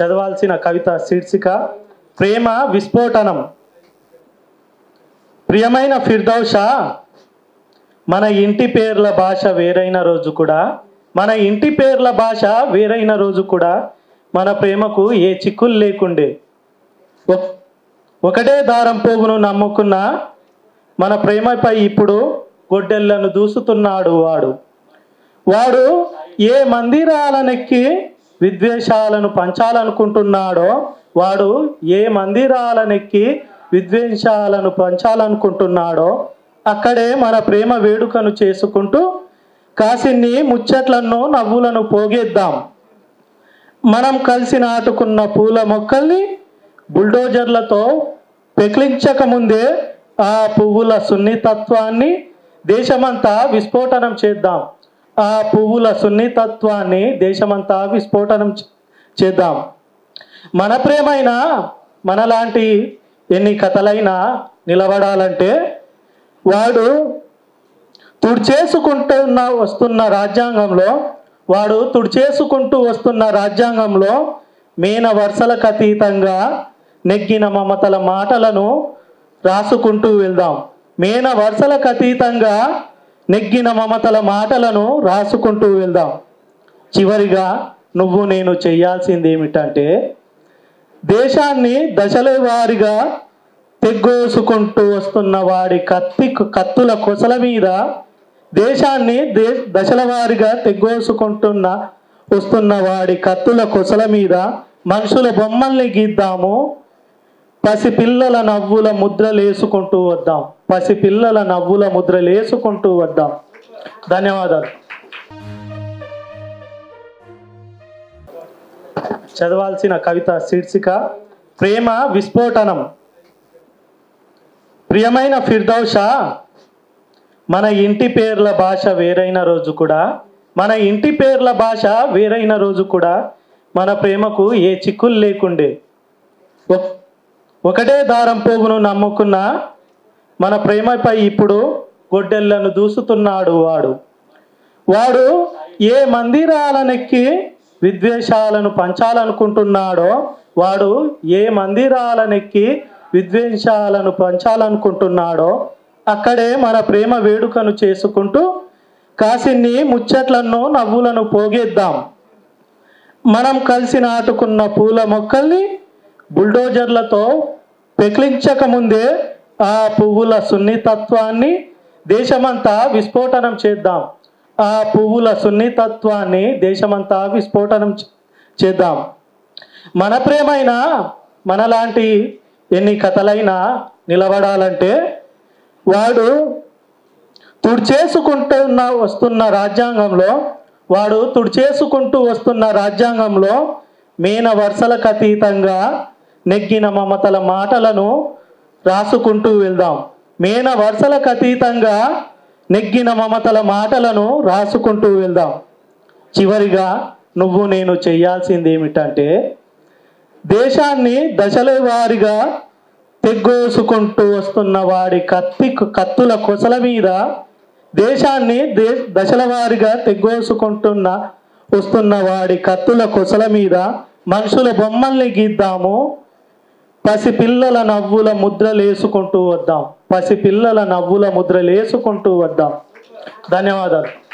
చదవాల్సిన కవిత శీర్షిక ప్రేమ విస్ఫోటనం ప్రియమైన ఫిర్దౌషా మన ఇంటి పేర్ల భాష వేరైన రోజు కూడా మన ఇంటి పేర్ల భాష వేరైన రోజు కూడా మన ప్రేమకు ఏ చిక్కులు లేకుండే ఒక్- ఒకటే దారం పోగును నమ్ముకున్న మన ప్రేమపై ఇప్పుడు గొడ్డెళ్లను దూసుతున్నాడు వాడు వాడు ఏ మందిరాలనెక్కి విద్వేషాలను పంచాలనుకుంటున్నాడో వాడు ఏ మందిరాలనెక్కి విద్వేషాలను పంచాలనుకుంటున్నాడో అక్కడే మన ప్రేమ వేడుకను చేసుకుంటూ కాసిన్ని ముచ్చట్లను నవ్వులను పోగేద్దాం మనం కలిసి నాటుకున్న పూల మొక్కల్ని బుల్డోజర్లతో పెకిలించక ముందే ఆ పువ్వుల సున్నితత్వాన్ని దేశమంతా విస్ఫోటనం చేద్దాం ఆ పువ్వుల సున్నితత్వాన్ని దేశమంతా విస్ఫోటనం చే- చేద్దాం మన ప్రేమైన మనలాంటి ఎన్ని కథలైనా నిలబడాలంటే వాడు తుడిచేసుకుంటున్న వస్తున్న రాజ్యాంగంలో వాడు తుడిచేసుకుంటూ వస్తున్న రాజ్యాంగంలో మీన వరుసలకు అతీతంగా నెగ్గిన మమతల మాటలను రాసుకుంటూ వెళ్దాం మీన వరుసలకు అతీతంగా నెగ్గిన మమతల మాటలను రాసుకుంటూ వెళ్దాం చివరిగా నువ్వు నేను చేయాల్సింది ఏమిటంటే దేశాన్ని దశల వారిగా తెగ్గోసుకుంటూ వస్తున్న వాడి కత్తి కత్తుల కొసల మీద దేశాన్ని దే దశల వారిగా తెగ్గోసుకుంటున్న వస్తున్న వాడి కత్తుల కొసల మీద మనుషుల బొమ్మల్ని గీద్దాము పసిపిల్లల నవ్వుల ముద్రలేసుకుంటూ వద్దాం పసిపిల్లల నవ్వుల ముద్రలేసుకుంటూ వద్దాం ధన్యవాదాలు చదవాల్సిన కవిత శీర్షిక ప్రేమ విస్ఫోటనం ప్రియమైన ఫిర్దౌషా మన ఇంటి పేర్ల భాష వేరైన రోజు కూడా మన ఇంటి పేర్ల భాష వేరైన రోజు కూడా మన ప్రేమకు ఏ చిక్కులు లేకుండే ఒక్- ఒకటే దారం పోగును నమ్ముకున్న మన ప్రేమపై ఇప్పుడు గొడ్డెళ్లను దూసుతున్నాడు వాడు వాడు ఏ మందిరాలనెక్కి విద్వేషాలను పంచాలనుకుంటున్నాడో వాడు ఏ మందిరాలనెక్కి విద్వేషాలను పంచాలనుకుంటున్నాడో అక్కడే మన ప్రేమ వేడుకను చేసుకుంటూ కాసిన్ని ముచ్చట్లను నవ్వులను పోగేద్దాం మనం కలిసి నాటుకున్న పూల మొక్కల్ని బుల్డోజర్లతో పెకిలించక ముందే ఆ పువ్వుల సున్నితత్వాన్ని దేశమంతా విస్ఫోటనం చేద్దాం ఆ పువ్వుల సున్నితత్వాన్ని దేశమంతా విస్ఫోటనం చే- చేద్దాం మన ప్రేమైన మనలాంటి ఎన్ని కథలైనా నిలబడాలంటే వాడు తుడిచేసుకుంటున్న వస్తున్న రాజ్యాంగంలో వాడు తుడిచేసుకుంటూ వస్తున్న రాజ్యాంగంలో మీన వరుసలకు అతీతంగా నెగ్గిన మమతల మాటలను రాసుకుంటూ వెళ్దాం మీన వరుసలకు అతీతంగా నెగ్గిన మమతల మాటలను రాసుకుంటూ వెళ్దాం చివరిగా నువ్వు నేను చేయాల్సింది ఏమిటంటే దేశాన్ని దశల వారిగా తెగ్గోసుకుంటూ వస్తున్న వాడి కత్తి కత్తుల కొసల మీద దేశాన్ని దే దశల వారిగా తెగ్గోసుకుంటున్న వస్తున్న వాడి కత్తుల కొసల మీద మనుషుల బొమ్మల్ని గీద్దాము పసిపిల్లల నవ్వుల ముద్రలేసుకుంటూ వద్దాం పసిపిల్లల నవ్వుల ముద్రలేసుకుంటూ వద్దాం ధన్యవాదాలు